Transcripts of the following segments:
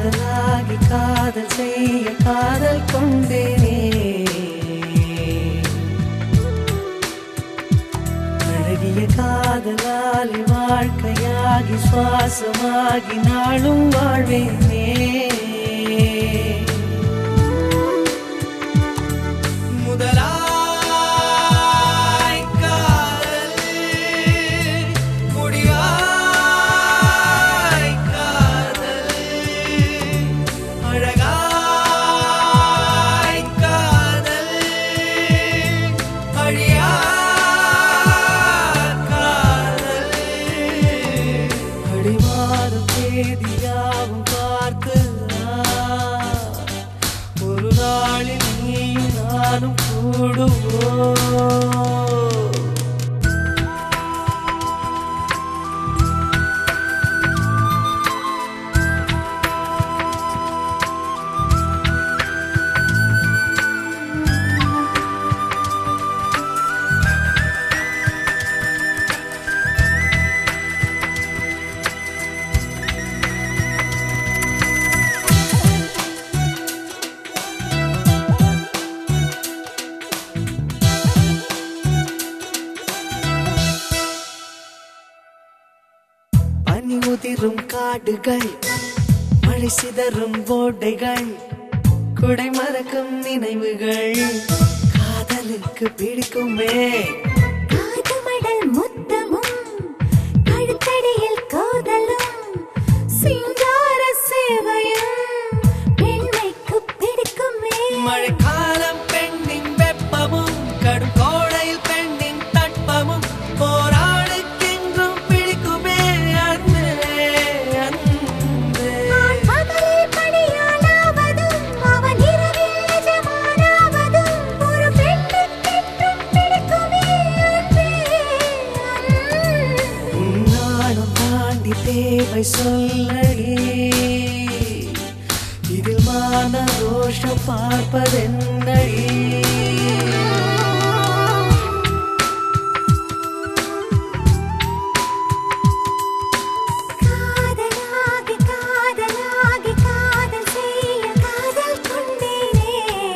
காதலாகி காதல் செய்ய காதல் கொண்டேனே அழகிய காதலாலி வாழ்க்கையாகி சுவாசமாகி நாளும் வாழ்வேனே முதலாய் காதல் முடிவாய் காதல் அழகாய் காதல் அழியா காதல் அடிவாரம் தேதியாவும் பார்த்து ஒரு நாளில் நீயும் நானும் கூடுவோம் பனி உதிரும் காடுகள் மழை சிதறும் ஓடைகள் குடை மறக்கும் நினைவுகள் காதலுக்கு பிடிக்குமே காதுமடல் முத்தமும் கழுத்தடியில் கோதலும் சிங்கார சேவையும் பெண்மைக்கு பிடிக்குமே மழைக்காலம் பெண்ணின் வெப்பமும் கடும் கோடையில் பெண்ணின் தட்பமும் போராளுக்கென்றும் பிடிக்குமே அன்பே அன்பே நான் பகலில் பணியாளாவதும் அவன் இரவில் நிஜமானாவதும் ஒரு பெண்ணுக்கென்றும் பிடிக்குமே அன்பே அன்பே உன்னாடம் தாண்டி தேவை சொல்லடி இதில் மான ரோஷம் பார்ப்பதென்னடி காதலாகி காதலாகி காதல் செய்ய காதல் கொண்டேனே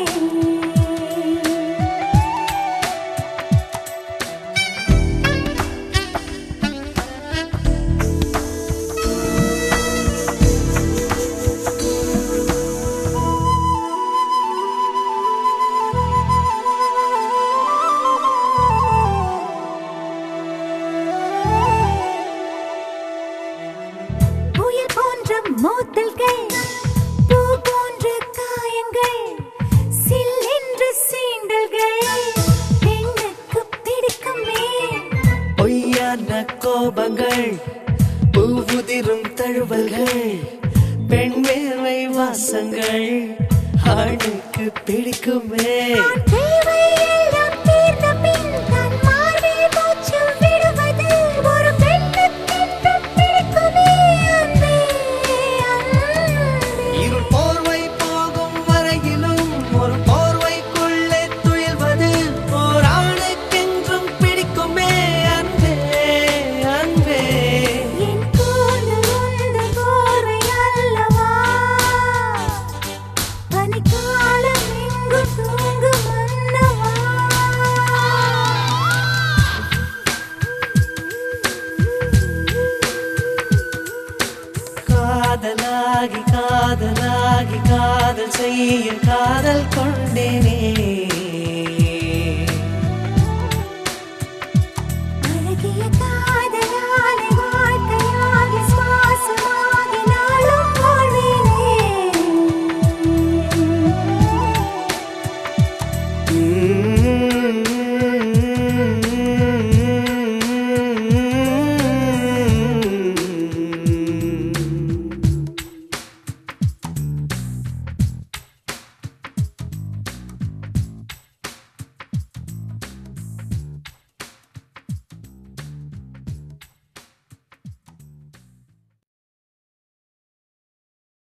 புயல் போன்ற மோதல்கள் பூ போன்ற காயங்கள் சில்லென்ற சீண்டல்கள் பெண்ணுக்கு பிடிக்குமே பொய்யான கோபங்கள் பூவுதிரும் தழுவல்கள் பெண் மேலை வாசங்கள் ஆணுக்கு பிடிக்குமே நான் தேவை எல்லாம் தீர்ந்த பின் தன் மார்பில் மூச்சு விடுவது ஒரு பெண்ணுக்கென்றும் பிடிக்குமே அன்பே அன்பே இருள் போர்வை போகும் வரையிலும் ஒரு போர்வைக்குள்ளே துயில்வது ஓர் ஆணுக்கென்றும் பிடிக்குமே அன்பே அன்பே என் கூந்தல் உந்தன் போர்வை அல்லவா? பனிக்காலம் எங்கும் தூங்கும் மன்னவா? காதலாகி காதலாகி காதல் செய்ய காதல் கொண்டேனே